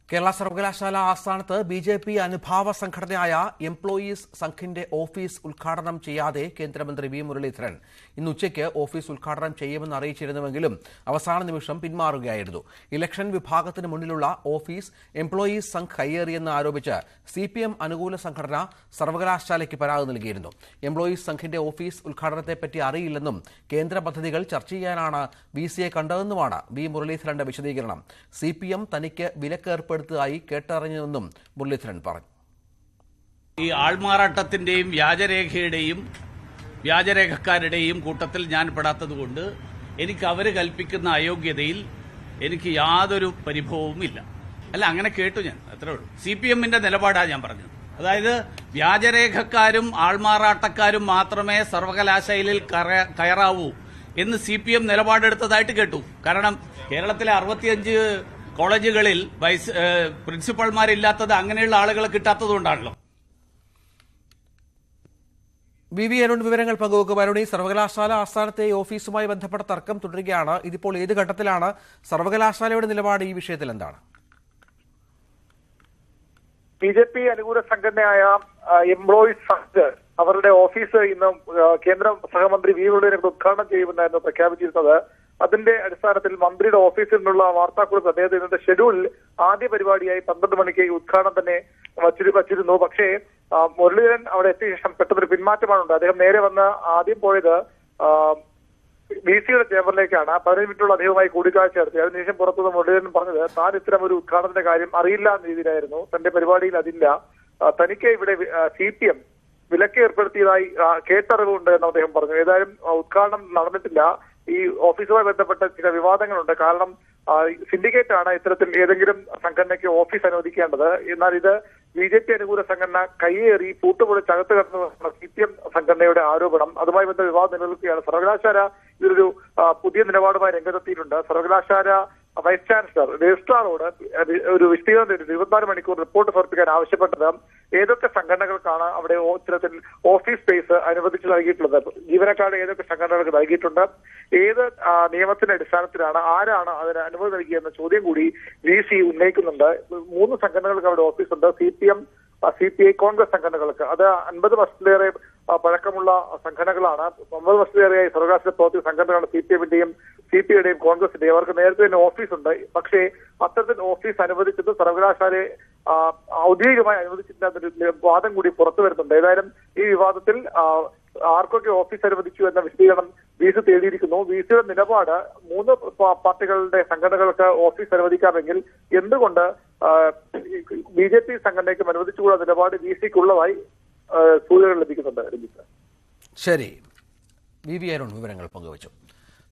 കേരള സർവകലാശാല ആസ്ഥാനത്ത് B J P അനുഭാവ സംഘടനയായ എംപ്ലോയീസ് സംഘിന്റെ ഓഫീസ് ഉദ്ഘാടനം ചെയ്യാതെ കേന്ദ്രമന്ത്രി വി മുരളീധരൻ ഇന്ന് ഉച്ചയ്ക്ക് ഓഫീസ് ഉദ്ഘാടനം ചെയ്യുമെന്ന് അറിയിച്ചിരുന്നുവെങ്കിലും അവസാന നിമിഷം പിന്മാറുകയായിരുന്നു ഇലക്ഷൻ വിഭാഗത്തിന് മുന്നിലുള്ള ഓഫീസ് എംപ്ലോയീസ് സംഘ് കയ്യേറിയെന്ന് ആരോപിച്ച് സി പി എം അനുകൂല സംഘടന സർവകലാശാലയ്ക്ക് പരാതി നൽകിയിരുന്നു എംപ്ലോയീസ് സംഘിന്റെ ഓഫീസ് ഉദ്ഘാടനത്തെപ്പറ്റി അറിയില്ലെന്നും കേന്ദ്ര പദ്ധതികൾ ചർച്ച ചെയ്യാനാണ് വി സിയെ കണ്ടതെന്നുമാണ് വി മുരളീധരന്റെ വിശദീകരണം സി പി എം തനിക്ക് വിലക്ക് ഏർപ്പെടുത്തിയതായി കേട്ടറിഞ്ഞുവെന്നും മുരളീധരൻ പറഞ്ഞു ഈ ആൾമാറാട്ടത്തിന്റെയും വ്യാജരേഖയുടെയും വ്യാജരേഖക്കാരുടെയും കൂട്ടത്തിൽ ഞാൻ പെടാത്തതുകൊണ്ട് എനിക്ക് അവർ കൽപ്പിക്കുന്ന അയോഗ്യതയിൽ എനിക്ക് യാതൊരു പരിഭവവും ഇല്ല അല്ല അങ്ങനെ കേട്ടു ഞാൻ അത്രേ ഉള്ളൂ സി പി എമ്മിന്റെ നിലപാടാണ് ഞാൻ പറഞ്ഞത് അതായത് വ്യാജരേഖക്കാരും ആൾമാറാട്ടക്കാരും മാത്രമേ സർവകലാശാലയിൽ കറ- കയറാവൂ എന്ന് സി പി എം നിലപാടെടുത്തതായിട്ട് കേട്ടു കാരണം കേരളത്തിലെ അറുപത്തിയഞ്ച് കോളേജുകളിൽ വൈസ് ഏഹ്, പ്രിൻസിപ്പൽമാരില്ലാത്തത് അങ്ങനെയുള്ള ആളുകളെ കിട്ടാത്തതുകൊണ്ടാണല്ലോ വി വി അരുൺ വിവരങ്ങൾ പങ്കുവെക്കും അരുൺ ഈ സർവകലാശാല ആസ്ഥാനത്തെ ഈ ഓഫീസുമായി ബന്ധപ്പെട്ട തർക്കം തുടരുകയാണ് ഇതിപ്പോൾ ഏത് ഘട്ടത്തിലാണ് സർവകലാശാലയുടെ നിലപാട് ഈ വിഷയത്തിൽ എന്താണ് ബി ജെ പി അനുകൂല സംഘടനയായ ആ, എംപ്ലോയീസ് സംഘ് അവരുടെ ഓഫീസ് ഇന്ന് ആ, കേന്ദ്ര സഹമന്ത്രി വി മുരളീധരൻ ഉദ്ഘാടനം ചെയ്യുമെന്നായിരുന്നു പ്രഖ്യാപിച്ചിരുന്നത് അതിന്റെ അടിസ്ഥാനത്തിൽ മന്ത്രിയുടെ ഓഫീസിൽ നിന്നുള്ള വാർത്താക്കുറിപ്പ് അദ്ദേഹത്തെ ഇന്നത്തെ ഷെഡ്യൂളിൽ ആദ്യ പരിപാടിയായി പന്ത്രണ്ട് മണിക്ക് ഈ ഉദ്ഘാടനം തന്നെ വച്ചിരു വച്ചിരുന്നു പക്ഷേ ആ, മുരളീധരൻ അവിടെ എത്തിയ ശേഷം പെട്ടെന്നൊരു പിന്മാറ്റമാണ് ഉണ്ടായത് അദ്ദേഹം നേരെ വന്ന് ആദ്യം പോയത് ആ, ബി സിയുടെ ചേംബറിലേക്കാണ് പതിനഞ്ച് മിനിറ്റുള്ള അദ്ദേഹവുമായി കൂടിക്കാഴ്ച നടത്തി അതിനുശേഷം പുറത്തുനിന്ന് മുരളീധരൻ പറഞ്ഞത് താൻ ഇത്തരം ഒരു ഉദ്ഘാടനത്തിന്റെ കാര്യം അറിയില്ല എന്ന രീതിയിലായിരുന്നു തന്റെ പരിപാടിയിൽ അതില്ല ആ, തനിക്ക് ഇവിടെ സി പി എം വിലക്ക് ഏർപ്പെടുത്തിയതായി ആ, കേട്ടറിവുണ്ട് എന്ന് അദ്ദേഹം പറഞ്ഞു ഏതായാലും ആ, ഉദ്ഘാടനം നടന്നിട്ടില്ല ഈ ഓഫീസുമായി ബന്ധപ്പെട്ട ചില വിവാദങ്ങളുണ്ട് കാരണം സിൻഡിക്കേറ്റ് ആണ് ഇത്തരത്തിൽ ഏതെങ്കിലും സംഘടനയ്ക്ക് ഓഫീസ് അനുവദിക്കേണ്ടത് എന്നാൽ ഇത് ബി ജെ പി അനുകൂല സംഘടന കയ്യേറി പൂട്ടുപൊളിച്ചകത്ത് കിടന്നതാണ് സി പി എം സംഘടനയുടെ ആരോപണം അതുമായി ബന്ധ വിവാദം നിലനിൽക്കുകയാണ് സർവകലാശാല ഇതിലൊരു ആ, പുതിയ നിലപാടുമായി രംഗത്തെത്തിയിട്ടുണ്ട് സർവകലാശാല വൈസ് ചാൻസലർ രജിസ്ട്രാറോട് ഒരു വിശദീകരണം തരുന്നു ഇരുപത്തിനാല് മണിക്കൂർ റിപ്പോർട്ട് സമർപ്പിക്കാൻ ആവശ്യപ്പെട്ടത് ഏതൊക്കെ സംഘടനകൾക്കാണ് അവിടെ ഓ- ഇത്തരത്തിൽ ഓഫീസ് സ്പേസ് അനുവദിച്ചു നൽകിയിട്ടുള്ളത് ജീവനക്കാരുടെ ഏതൊക്കെ സംഘടനകൾക്ക് നൽകിയിട്ടുണ്ട് ഏത് ആ, നിയമത്തിന്റെ അടിസ്ഥാനത്തിലാണ് ആരാണ് അതിന് അനുമതി നൽകിയെന്ന ചോദ്യം കൂടി വി സി ഉന്നയിക്കുന്നുണ്ട് മൂന്ന് സംഘടനകൾക്ക് അവിടെ ഓഫീസുണ്ട് C P M C P I Congress സംഘടനകൾക്ക് അത് അൻപത് വർഷത്തിലേറെ ആ, പഴക്കമുള്ള സംഘടനകളാണ് ഒമ്പത് വർഷത്തിലേറെയായി സർവകലാശാല പ്രവർത്തിക്കുന്ന സംഘടനകളാണ് സി പി എമ്മിന്റെയും സി പി ഐയുടെയും കോൺഗ്രസിന്റെയും അവർക്ക് നേരത്തെ തന്നെ ഓഫീസ് ഉണ്ട് പക്ഷേ അത്തരത്തിൽ ഓഫീസ് അനുവദിച്ചത് സർവകലാശാലയെ ആ, ഔദ്യോഗികമായി അനുവദിച്ചിട്ടില്ല എന്നൊരു വാദം കൂടി പുറത്തു വരുന്നുണ്ട് ഏതായാലും ഈ വിവാദത്തിൽ ആ, ആർക്കൊക്കെ ഓഫീസ് അനുവദിച്ചു എന്ന വിശദീകരണം വി സി തേടിയിരിക്കുന്നു വി സിയുടെ നിലപാട് മൂന്ന് പ- പാർട്ടികളുടെ സംഘടനകൾക്ക് ഓഫീസ് അനുവദിക്കാമെങ്കിൽ എന്തുകൊണ്ട് ബി ജെ പി സംഘടനയ്ക്കും അനുവദിച്ചുകൂടാ നിലപാട് വി സിക്കുള്ളതായി സൂചനകൾ ലഭിക്കുന്നുണ്ട് രഞ്ജിത്ത് ശരി വി വി അരുൺ വിവരങ്ങൾ പങ്കുവച്ചു